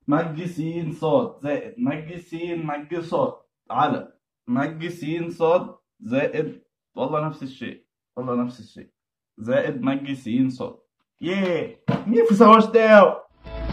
مج س ص زائد مج س مج ص على مج س ص زائد والله نفس الشيء والله نفس الشيء زائد مج س ص ياه مين في سواشتاو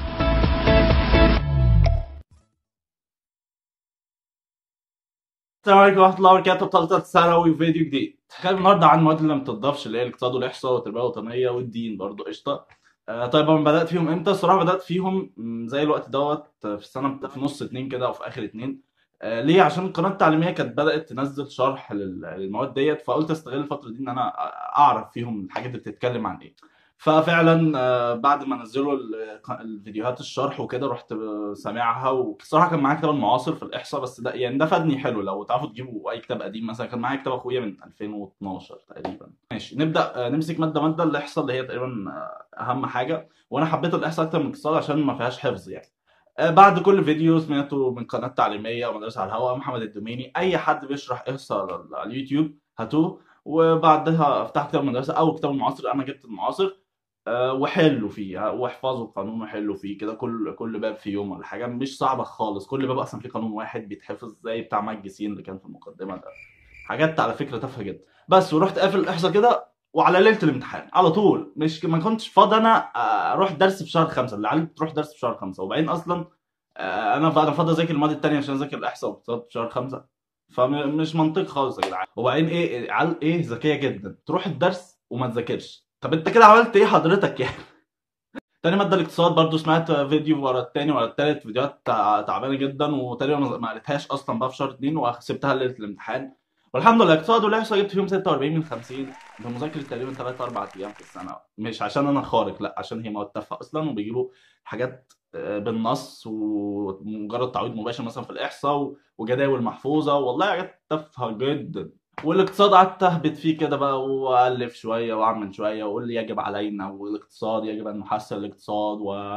السلام عليكم ورحمة الله وبركاته ثالثة ثانوي فيديو جديد هنتكلم النهارده عن المواد اللي ما بتضافش اللي هي الاقتصاد والإحصاء والتربية الوطنية والدين برضه قشطة آه طيب انا بدأت فيهم امتى؟ الصراحة بدأت فيهم م، زي الوقت دوت آه، في السنة بتا- في نص اتنين كده أو في آخر اتنين آه ليه؟ عشان القناة التعليمية كانت بدأت تنزل شرح لل- للمواد ديت فقلت استغل الفترة دي إن أنا أعرف فيهم الحاجات اللي بتتكلم عن إيه ففعلا آه، بعد ما نزلوا ال- الفيديوهات الشرح وكده رحت سامعها والصراحه كان معايا كتاب المعاصر في الاحصاء بس ده يعني ده فادني حلو لو تعرفوا تجيبوا اي كتاب قديم مثلا كان معايا كتاب اخويا من 2012 تقريبا ماشي نبدا آه، نمسك ماده ماده الاحصاء اللي هي تقريبا آه، اهم حاجه وانا حبيت الاحصاء اكتر من الاقتصاد عشان ما فيهاش حفظ يعني آه، بعد كل فيديو سمعته من قناه تعليميه ومدرسه على الهواء محمد الدوميني اي حد بيشرح احصاء على على اليوتيوب هاتوه وبعدها افتح كتاب المدرسه او كتاب المعاصر انا جبت المعاصر آه، وحلوا فيه واحفظوا القانون وحلوا فيه كده كل كل باب في يوم ولا حاجه مش صعبه خالص كل باب اصلا فيه قانون واحد بيتحفظ زي بتاع مج سين اللي كان في المقدمه ده حاجات على فكره تافهه جدا بس ورحت قافل الاحصاء كده وعلى ليله الامتحان على طول مش ما كنتش فاضي انا آه، اروح درس في شهر خمسه اللي علي بتروح درس في شهر خمسه وبعدين اصلا آه، انا انا فاضي اذاكر المواد التانيه عشان اذاكر الاحصاء والاقتصاد في شهر خمسه فمش منطق خالص يا جدعان وبعدين ايه عيال ايه ذكيه جدا تروح الدرس وما تذاكرش طب انت كده عملت ايه حضرتك يعني تاني مادة الاقتصاد برضو سمعت فيديو ورا التاني ورا التالت فيديوهات تع- تعبانة جدا وتقريبا ما ما قريتهاش اصلا بقى في شهر اتنين وسبتها ليلة الامتحان والحمد لله الاقتصاد والاحصاء جبت فيهم 46 من 50 بمذاكرة تقريبا 3 4 ايام في السنة مش عشان انا خارق لا عشان هي مواد تافهة اصلا وبيجيبوا حاجات آه، بالنص ومجرد تعويض مباشر مثلا في الاحصاء و- وجداول محفوظة والله حاجات تافهة جدا والاقتصاد قعدت اهبط فيه كده بقى والف شويه واعمل شويه واقول لي يجب علينا والاقتصاد يجب ان نحسن الاقتصاد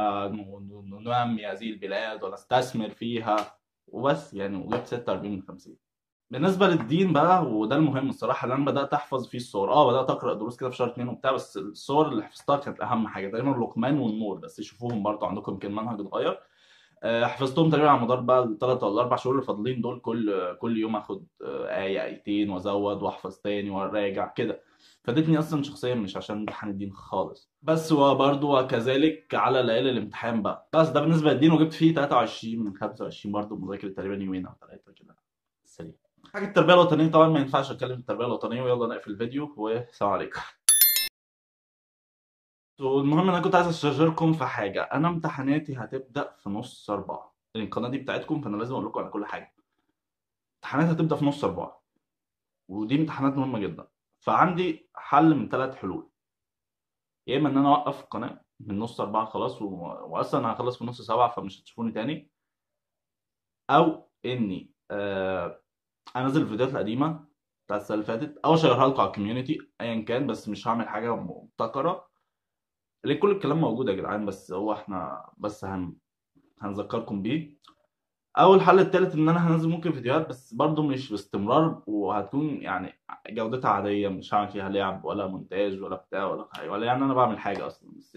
وننمي هذه البلاد ونستثمر فيها وبس يعني وجبت 46 من 50 بالنسبه للدين بقى وده المهم الصراحه اللي انا بدات احفظ فيه الصور اه بدات اقرا دروس كده في شهر اتنين وبتاع بس الصور اللي حفظتها كانت اهم حاجه تقريبا لقمان والنور بس يشوفوهم برضه عندكم يمكن المنهج اتغير آه، حفظتهم تقريبا على مدار بقى الثلاث ولا الاربع شهور اللي فاضلين دول كل كل يوم اخد آه، ايه ايتين وازود واحفظ تاني وراجع كده فادتني اصلا شخصيا مش عشان امتحان الدين خالص بس وبرضه وكذلك على ليالي الامتحان بقى بس ده بالنسبه للدين وجبت فيه 23 من 25 برضه مذاكره تقريبا يومين او ثلاثه كده سريع حاجه التربيه الوطنيه طبعا ما ينفعش اتكلم في التربيه الوطنيه ويلا نقفل الفيديو والسلام عليكم المهم انا كنت عايز استشيركم في حاجه انا امتحاناتي هتبدا في نص اربعه لان القناه دي بتاعتكم فانا لازم اقول لكم على كل حاجه امتحاناتي هتبدا في نص اربعه ودي امتحانات مهمه جدا فعندي حل من ثلاث حلول يا اما ان انا اوقف القناه من نص اربعه خلاص و... واصلا هخلص في نص سبعه فمش هتشوفوني تاني او اني آه... انزل الفيديوهات القديمه بتاعت السنه اللي فاتت او اشيرها لكم على الكوميونتي ايا كان بس مش هعمل حاجه مبتكره ليه كل الكلام موجود يا جدعان بس هو احنا بس هن... هنذكركم بيه او الحل التالت ان انا هنزل ممكن فيديوهات بس برضو مش باستمرار وهتكون يعني جودتها عاديه مش هعمل فيها لعب ولا مونتاج ولا بتاع ولا حاجه ولا يعني انا بعمل حاجه اصلا بس, بس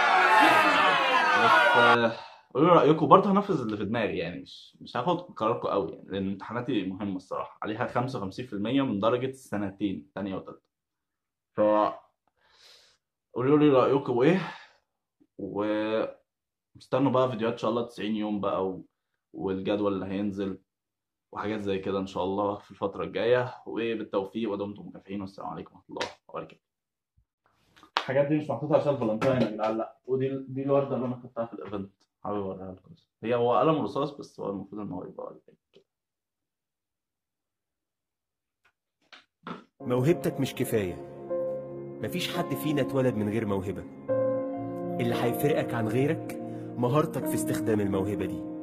آه، قولوا لي رايكم برضه هنفذ اللي في دماغي يعني مش مش هاخد قراركم قوي يعني لان امتحاناتي مهمه الصراحه عليها 55% من درجه السنتين ثانيه وثالثه ف قولوا لي رايكم ايه واستنوا بقى فيديوهات ان شاء الله 90 يوم بقى و... والجدول اللي هينزل وحاجات زي كده ان شاء الله في الفتره الجايه وبالتوفيق ودمتم مكافئين والسلام عليكم ورحمه الله وبركاته الحاجات دي مش محطوطه عشان الفالنتاين يا جدعان لا ودي دي الورده اللي انا خدتها في الايفنت حابب اوريها لكم هي هو قلم رصاص بس هو المفروض ان هو يبقى ولا إيه. موهبتك مش كفاية مفيش حد فينا اتولد من غير موهبة اللي هيفرقك عن غيرك مهارتك في استخدام الموهبة دي